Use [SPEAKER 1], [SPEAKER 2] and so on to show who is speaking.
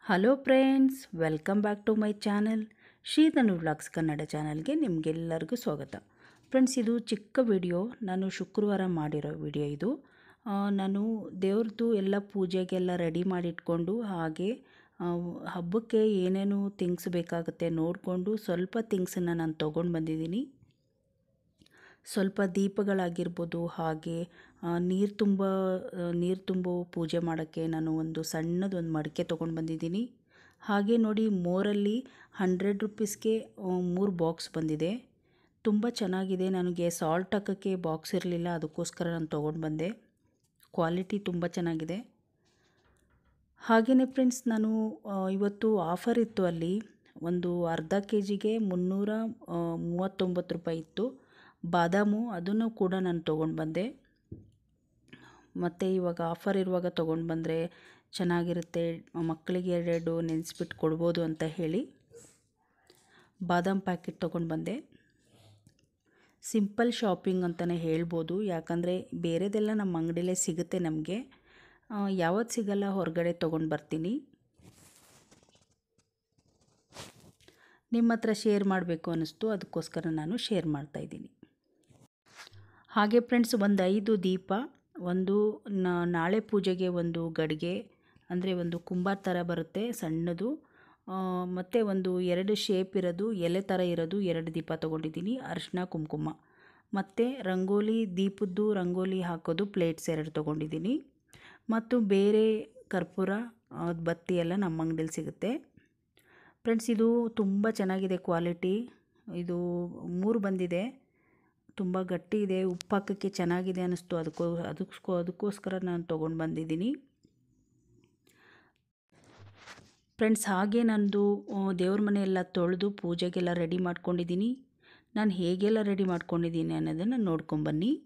[SPEAKER 1] hello friends welcome back to my channel Shridhanu vlogs Kannada ಚಾನಲ್ಗೆ ನಿಮಗೆಲ್ಲರಿಗೂ ಸ್ವಾಗತ ಫ್ರೆಂಡ್ಸ್ ಇದು ಚಿಕ್ಕ ವಿಡಿಯೋ ನಾನು ಶುಕ್ರವಾರ ಮಾಡಿರೋ ವಿಡಿಯೋ ಇದು ಆ, ನಾನು ದೇವ್ರದ್ದು ಎಲ್ಲ ಪೂಜೆಗೆಲ್ಲ ರೆಡಿ ಮಾಡಿಟ್ಕೊಂಡು ಹಾಗೆ ಆ, ಹಬ್ಬಕ್ಕೆ ಏನೇನು ಥಿಂಗ್ಸ್ ಬೇಕಾಗುತ್ತೆ ನೋಡಿಕೊಂಡು ಸ್ವಲ್ಪ ಥಿಂಗ್ಸನ್ನು ನಾನು ತೊಗೊಂಡು ಬಂದಿದ್ದೀನಿ ಸ್ವಲ್ಪ ದೀಪಗಳಾಗಿರ್ಬೋದು ಹಾಗೆ ನೀರು ತುಂಬ ನೀರು ತುಂಬೋ ಪೂಜೆ ಮಾಡೋಕ್ಕೆ ನಾನು ಒಂದು ಸಣ್ಣದೊಂದು ಮಡಿಕೆ ತೊಗೊಂಡು ಬಂದಿದ್ದೀನಿ ಹಾಗೆ ನೋಡಿ ಮೋರಲ್ಲಿ ಹಂಡ್ರೆಡ್ ರುಪೀಸ್ಗೆ ಮೂರು ಬಾಕ್ಸ್ ಬಂದಿದೆ ತುಂಬ ಚೆನ್ನಾಗಿದೆ ನನಗೆ ಸಾಲ್ಟ್ ಹಾಕೋಕ್ಕೆ ಬಾಕ್ಸ್ ಇರಲಿಲ್ಲ ಅದಕ್ಕೋಸ್ಕರ ನಾನು ತೊಗೊಂಡು ಬಂದೆ ಕ್ವಾಲಿಟಿ ತುಂಬ ಚೆನ್ನಾಗಿದೆ ಹಾಗೆಯೇ ಫ್ರೆಂಡ್ಸ್ ನಾನು ಆ, ಇವತ್ತು ಆಫರ್ ಇತ್ತು ಅಲ್ಲಿ ಒಂದು ಅರ್ಧ ಕೆ ಜಿಗೆ ಮುನ್ನೂರ ಆ, ಮೂವತ್ತೊಂಬತ್ತು ರೂಪಾಯಿ ಇತ್ತು ಬಾದಾಮು ಅದನ್ನು ಕೂಡ ನಾನು ತೊಗೊಂಡು ಬಂದೆ ಮತ್ತು ಇವಾಗ ಆಫರ್ ಇರುವಾಗ ತೊಗೊಂಡು ಬಂದರೆ ಚೆನ್ನಾಗಿರುತ್ತೆ ಮಕ್ಕಳಿಗೆ ಎರಡೆರಡು ನೆನೆಸ್ಬಿಟ್ಟು ಕೊಡ್ಬೋದು ಅಂತ ಹೇಳಿ ಬಾದಾಮ್ ಪ್ಯಾಕೆಟ್ ತೊಗೊಂಡು ಬಂದೆ ಸಿಂಪಲ್ ಶಾಪಿಂಗ್ ಅಂತಲೇ ಹೇಳ್ಬೋದು ಯಾಕಂದರೆ ಬೇರೆದೆಲ್ಲ ನಮ್ಮ ಅಂಗಡಿಲೇ ಸಿಗುತ್ತೆ ನಮಗೆ ಯಾವತ್ತು ಸಿಗಲ್ಲ ಹೊರಗಡೆ ತೊಗೊಂಡು ಬರ್ತೀನಿ ನಿಮ್ಮ ಹತ್ರ ಶೇರ್ ಮಾಡಬೇಕು ಅನ್ನಿಸ್ತು ಅದಕ್ಕೋಸ್ಕರ ನಾನು ಶೇರ್ ಮಾಡ್ತಾಯಿದ್ದೀನಿ ಹಾಗೆ ಫ್ರೆಂಡ್ಸ್ ಒಂದು ಐದು ದೀಪ ಒಂದು ನಾ- ನಾಳೆ ಪೂಜೆಗೆ ಒಂದು ಗಡಿಗೆ ಅಂದರೆ ಒಂದು ಕುಂಬಾರ ಥರ ಬರುತ್ತೆ ಸಣ್ಣದು ಮತ್ತು ಒಂದು ಎರಡು ಶೇಪ್ ಇರೋದು ಎಲೆ ಥರ ಇರೋದು ಎರಡು ದೀಪ ತೊಗೊಂಡಿದ್ದೀನಿ ಅರಿಶಿನ ಕುಂಕುಮ ಮತ್ತು ರಂಗೋಲಿ ದೀಪದ್ದು ರಂಗೋಲಿ ಹಾಕೋದು ಪ್ಲೇಟ್ಸ್ ಎರಡು ತೊಗೊಂಡಿದ್ದೀನಿ ಮತ್ತು ಬೇರೆ ಕರ್ಪೂರ ಆ, ಬತ್ತಿ ಎಲ್ಲ ನಮ್ಮ ಅಂಗಡಿಲಿ ಸಿಗುತ್ತೆ ಫ್ರೆಂಡ್ಸ್ ಇದು ತುಂಬ ಚೆನ್ನಾಗಿದೆ ಕ್ವಾಲಿಟಿ ಇದು ಮೂರು ಬಂದಿದೆ ತುಂಬ ಗಟ್ಟಿ ಇದೆ ಉಪ್ಪು ಹಾಕೋಕ್ಕೆ ಚೆನ್ನಾಗಿದೆ ಅನ್ನಿಸ್ತು ಅದಕ್ಕೋ ಅದಕ್ಕೋ ಅದಕ್ಕೋಸ್ಕರ ನಾನು ತೊಗೊಂಡು ಬಂದಿದ್ದೀನಿ ಫ್ರೆಂಡ್ಸ್ ಹಾಗೆ ನಂದು ಆ, ದೇವ್ರ ಮನೆಯೆಲ್ಲ ತೊಳೆದು ಪೂಜೆಗೆಲ್ಲ ರೆಡಿ ಮಾಡ್ಕೊಂಡಿದ್ದೀನಿ ನಾನು ಹೇಗೆಲ್ಲ ರೆಡಿ ಮಾಡ್ಕೊಂಡಿದ್ದೀನಿ ಅನ್ನೋದನ್ನು ನೋಡ್ಕೊಂಬನ್ನಿ